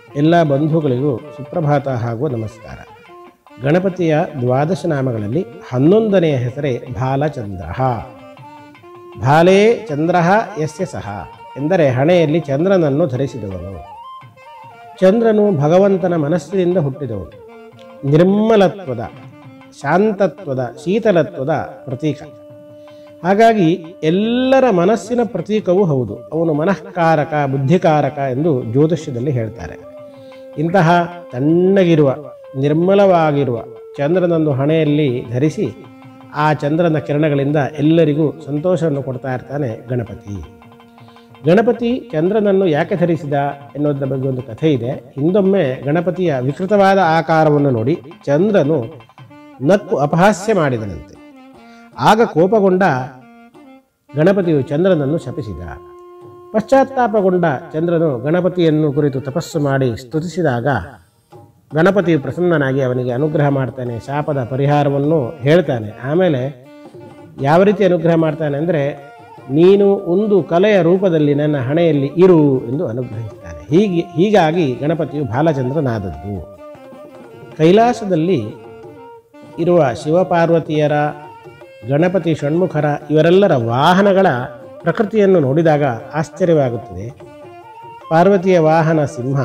ಎಲ್ಲ ಬಂಧುಗಳಿಗೂ ಸುಪ್ರಭಾತ ಹಾಗೂ ನಮಸ್ಕಾರ ಗಣಪತಿಯ ದ್ವಾದಶ ನಾಮಗಳಲ್ಲಿ ಹನ್ನೊಂದನೆಯ ಹೆಸರೇ ಬಾಲಚಂದ್ರ ಬಾಲೇ ಚಂದ್ರ ಯಸ್ಯ ಸಹ ಎಂದರೆ ಹಣೆಯಲ್ಲಿ ಚಂದ್ರನನ್ನು ಧರಿಸಿದವನು ಚಂದ್ರನು ಭಗವಂತನ ಮನಸ್ಸಿನಿಂದ ಹುಟ್ಟಿದವನು ನಿರ್ಮಲತ್ವದ ಶಾಂತತ್ವದ ಶೀತಲತ್ವದ ಪ್ರತೀಕ ಹಾಗಾಗಿ ಎಲ್ಲರ ಮನಸ್ಸಿನ ಪ್ರತೀಕವೂ ಹೌದು ಅವನು ಮನಃಕಾರಕ ಬುದ್ಧಿಕಾರಕ ಎಂದು ಜ್ಯೋತಿಷ್ಯದಲ್ಲಿ ಹೇಳ್ತಾರೆ ಇಂತಹ ತಣ್ಣಗಿರುವ ನಿರ್ಮಲವಾಗಿರುವ ಚಂದ್ರನನ್ನು ಹಣೆಯಲ್ಲಿ ಧರಿಸಿ ಆ ಚಂದ್ರನ ಕಿರಣಗಳಿಂದ ಎಲ್ಲರಿಗೂ ಸಂತೋಷವನ್ನು ಕೊಡ್ತಾ ಇರ್ತಾನೆ ಗಣಪತಿ ಗಣಪತಿ ಚಂದ್ರನನ್ನು ಯಾಕೆ ಧರಿಸಿದ ಎನ್ನುವುದರ ಬಗ್ಗೆ ಒಂದು ಕಥೆ ಇದೆ ಹಿಂದೊಮ್ಮೆ ಗಣಪತಿಯ ವಿಕೃತವಾದ ಆಕಾರವನ್ನು ನೋಡಿ ಚಂದ್ರನು ನಕ್ಕು ಅಪಹಾಸ್ಯ ಮಾಡಿದನಂತೆ ಆಗ ಕೋಪಗೊಂಡ ಗಣಪತಿಯು ಚಂದ್ರನನ್ನು ಶಪಿಸಿದ ಪಶ್ಚಾತ್ತಾಪಗೊಂಡ ಚಂದ್ರನು ಗಣಪತಿಯನ್ನು ಕುರಿತು ತಪಸ್ಸು ಮಾಡಿ ಸ್ತುತಿಸಿದಾಗ ಗಣಪತಿಯು ಪ್ರಸನ್ನನಾಗಿ ಅವನಿಗೆ ಅನುಗ್ರಹ ಮಾಡ್ತಾನೆ ಶಾಪದ ಪರಿಹಾರವನ್ನು ಹೇಳ್ತಾನೆ ಆಮೇಲೆ ಯಾವ ರೀತಿ ಅನುಗ್ರಹ ಮಾಡ್ತಾನೆ ಅಂದರೆ ನೀನು ಒಂದು ಕಲೆಯ ರೂಪದಲ್ಲಿ ನನ್ನ ಹಣೆಯಲ್ಲಿ ಇರು ಎಂದು ಅನುಗ್ರಹಿಸ್ತಾನೆ ಹೀಗೆ ಹೀಗಾಗಿ ಗಣಪತಿಯು ಬಾಲಚಂದ್ರನಾದದ್ದು ಕೈಲಾಸದಲ್ಲಿ ಇರುವ ಶಿವಪಾರ್ವತಿಯರ ಗಣಪತಿ ಷಣ್ಮುಖರ ಇವರೆಲ್ಲರ ವಾಹನಗಳ ಪ್ರಕೃತಿಯನ್ನು ನೋಡಿದಾಗ ಆಶ್ಚರ್ಯವಾಗುತ್ತದೆ ಪಾರ್ವತಿಯ ವಾಹನ ಸಿಂಹ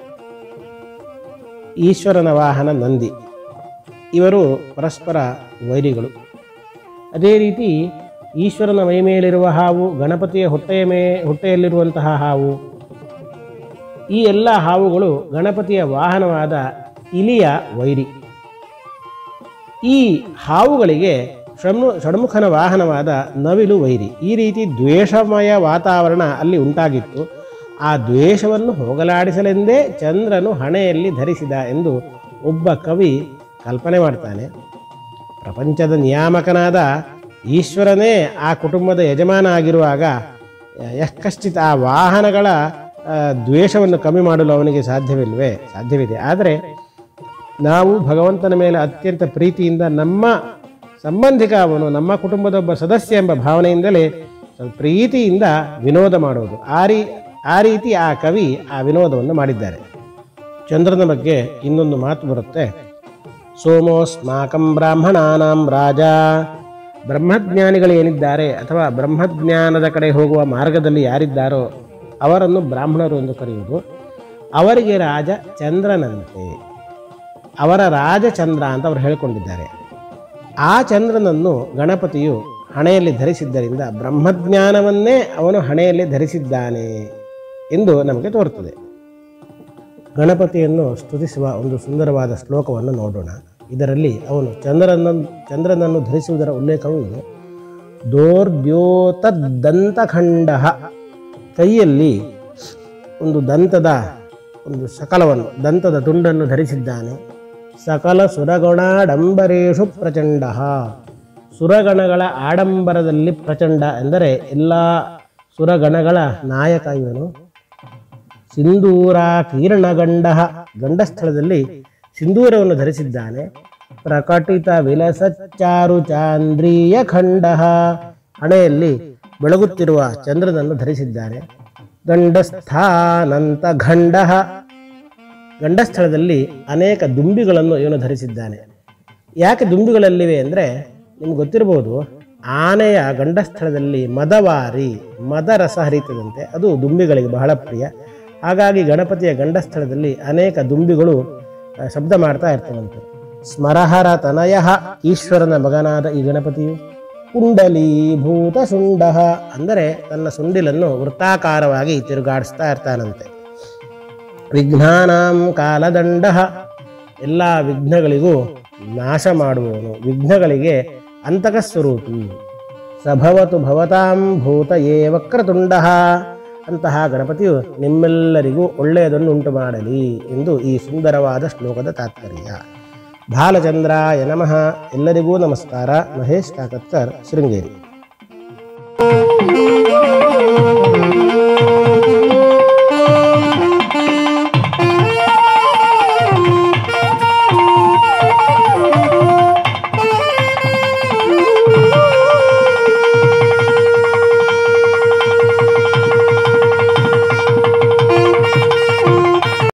ಈಶ್ವರನ ವಾಹನ ನಂದಿ ಇವರು ಪರಸ್ಪರ ವೈರಿಗಳು ಅದೇ ರೀತಿ ಈಶ್ವರನ ಮೈ ಮೇಲಿರುವ ಹಾವು ಗಣಪತಿಯ ಹೊಟ್ಟೆಯ ಮೇ ಹೊಟ್ಟೆಯಲ್ಲಿರುವಂತಹ ಹಾವು ಈ ಎಲ್ಲ ಹಾವುಗಳು ಗಣಪತಿಯ ವಾಹನವಾದ ಇಲಿಯ ವೈರಿ ಈ ಹಾವುಗಳಿಗೆ ಷಣ್ಮು ಷಣ್ಮುಖನ ವಾಹನವಾದ ನವಿಲು ವೈರಿ ಈ ರೀತಿ ದ್ವೇಷಮಯ ವಾತಾವರಣ ಅಲ್ಲಿ ಉಂಟಾಗಿತ್ತು ಆ ದ್ವೇಷವನ್ನು ಹೋಗಲಾಡಿಸಲೆಂದೇ ಚಂದ್ರನು ಹಣೆಯಲ್ಲಿ ಧರಿಸಿದ ಎಂದು ಒಬ್ಬ ಕವಿ ಕಲ್ಪನೆ ಮಾಡ್ತಾನೆ ಪ್ರಪಂಚದ ನಿಯಾಮಕನಾದ ಈಶ್ವರನೇ ಆ ಕುಟುಂಬದ ಯಜಮಾನ ಆಗಿರುವಾಗ ಯಕ್ಕಶ್ಚಿತ್ ಆ ವಾಹನಗಳ ಆ, ದ್ವೇಷವನ್ನು ಕಮ್ಮಿ ಮಾಡಲು ಅವನಿಗೆ ಸಾಧ್ಯವಿಲ್ವೇ ಸಾಧ್ಯವಿದೆ ಆದರೆ ನಾವು ಭಗವಂತನ ಮೇಲೆ ಅತ್ಯಂತ ಪ್ರೀತಿಯಿಂದ ನಮ್ಮ ಸಂಬಂಧಿಕ ಅವನು ನಮ್ಮ ಕುಟುಂಬದ ಒಬ್ಬ ಸದಸ್ಯ ಎಂಬ ಭಾವನೆಯಿಂದಲೇ ಸ್ವಲ್ಪ ಪ್ರೀತಿಯಿಂದ ವಿನೋದ ಮಾಡುವುದು ಆ ರೀ ಆ ರೀತಿ ಆ ಕವಿ ಆ ವಿನೋದವನ್ನು ಮಾಡಿದ್ದಾರೆ ಚಂದ್ರನ ಬಗ್ಗೆ ಇನ್ನೊಂದು ಮಾತು ಬರುತ್ತೆ ಸೋಮೋಸ್ಮಾಕಂ ಬ್ರಾಹ್ಮಣಾನಾಂ ರಾಜ ಬ್ರಹ್ಮಜ್ಞಾನಿಗಳು ಏನಿದ್ದಾರೆ ಅಥವಾ ಬ್ರಹ್ಮಜ್ಞಾನದ ಕಡೆ ಹೋಗುವ ಮಾರ್ಗದಲ್ಲಿ ಯಾರಿದ್ದಾರೋ ಅವರನ್ನು ಬ್ರಾಹ್ಮಣರು ಎಂದು ಕರೆಯುವುದು ಅವರಿಗೆ ರಾಜ ಚಂದ್ರನಂತೆ ಅವರ ರಾಜ ಚಂದ್ರ ಅಂತ ಅವರು ಹೇಳಿಕೊಂಡಿದ್ದಾರೆ ಆ ಚಂದ್ರನನ್ನು ಗಣಪತಿಯು ಹಣೆಯಲ್ಲಿ ಧರಿಸಿದ್ದರಿಂದ ಬ್ರಹ್ಮಜ್ಞಾನವನ್ನೇ ಅವನು ಹಣೆಯಲ್ಲಿ ಧರಿಸಿದ್ದಾನೆ ಎಂದು ನಮಗೆ ತೋರುತ್ತದೆ ಗಣಪತಿಯನ್ನು ಸ್ತುತಿಸುವ ಒಂದು ಸುಂದರವಾದ ಶ್ಲೋಕವನ್ನು ನೋಡೋಣ ಇದರಲ್ಲಿ ಅವನು ಚಂದ್ರನನ್ನು ಚಂದ್ರನನ್ನು ಧರಿಸುವುದರ ಉಲ್ಲೇಖವೂ ಇದೆ ದೋರ್ದ್ಯೋತದಂತಖಂಡ ಕೈಯಲ್ಲಿ ಒಂದು ದಂತದ ಒಂದು ಸಕಲವನ್ನು ದಂತದ ತುಂಡನ್ನು ಧರಿಸಿದ್ದಾನೆ ಸಕಲ ಸುರಗಣಾಡಂಬರೇಶು ಪ್ರಚಂಡ ಸುರಗಣಗಳ ಆಡಂಬರದಲ್ಲಿ ಪ್ರಚಂಡ ಎಂದರೆ ಎಲ್ಲ ಸುರಗಣಗಳ ನಾಯಕ ಇವನು ಸಿಂಧೂರ ಕೀರ್ಣಗಂಡ ಗಂಡಸ್ಥಳದಲ್ಲಿ ಸಿಂಧೂರವನ್ನು ಧರಿಸಿದ್ದಾನೆ ಪ್ರಕಟಿತ ವಿಲಸಚ್ಚಾರು ಚಾಂದ್ರೀಯ ಖಂಡ ಹಣೆಯಲ್ಲಿ ಬೆಳಗುತ್ತಿರುವ ಚಂದ್ರನನ್ನು ಧರಿಸಿದ್ದಾನೆ ಗಂಡಸ್ಥಾನಂತ ಖಂಡ ಗಂಡಸ್ಥಳದಲ್ಲಿ ಅನೇಕ ದುಂಬಿಗಳನ್ನು ಇವನು ಧರಿಸಿದ್ದಾನೆ ಯಾಕೆ ದುಂಬಿಗಳಲ್ಲಿವೆ ಅಂದರೆ ನಿಮ್ಗೆ ಗೊತ್ತಿರ್ಬೋದು ಆನೆಯ ಗಂಡಸ್ಥಳದಲ್ಲಿ ಮದವಾರಿ ಮದರಸ ಹರಿತದಂತೆ ಅದು ದುಂಬಿಗಳಿಗೆ ಬಹಳ ಪ್ರಿಯ ಹಾಗಾಗಿ ಗಣಪತಿಯ ಗಂಡಸ್ಥಳದಲ್ಲಿ ಅನೇಕ ದುಂಬಿಗಳು ಆ, ಶಬ್ದ ಮಾಡ್ತಾ ಇರ್ತವಂತೆ ಸ್ಮರಹರ ತನಯ ಈಶ್ವರನ ಮಗನಾದ ಈ ಗಣಪತಿಯು ಕುಂಡಲೀಭೂತ ಶುಂಡ ಅಂದರೆ ತನ್ನ ಸುಂಡಿಲನ್ನು ವೃತ್ತಾಕಾರವಾಗಿ ತಿರುಗಾಡಿಸ್ತಾ ಇರ್ತಾನಂತೆ ವಿಘ್ನಾನಾಂ ಕಾಲದಂಡ ಎಲ್ಲ ವಿಘ್ನಗಳಿಗೂ ನಾಶ ಮಾಡುವವನು ವಿಘ್ನಗಳಿಗೆ ಅಂತಕ ಸ್ವರೂಪಿ ಸಭವತು ಭವತಾಂ ಭೂತ ಏ ವಕ್ರತುಂಡ ಅಂತಹ ಗಣಪತಿಯು ನಿಮ್ಮೆಲ್ಲರಿಗೂ ಒಳ್ಳೆಯದನ್ನು ಉಂಟು ಮಾಡಲಿ ಎಂದು ಈ ಸುಂದರವಾದ ಶ್ಲೋಕದ ತಾತ್ಪರ್ಯ ಬಾಲಚಂದ್ರಾಯ ನಮಃ ಎಲ್ಲರಿಗೂ ನಮಸ್ಕಾರ ಮಹೇಶ್ ಕಾಕತ್ಕರ್ ಶೃಂಗೇರಿ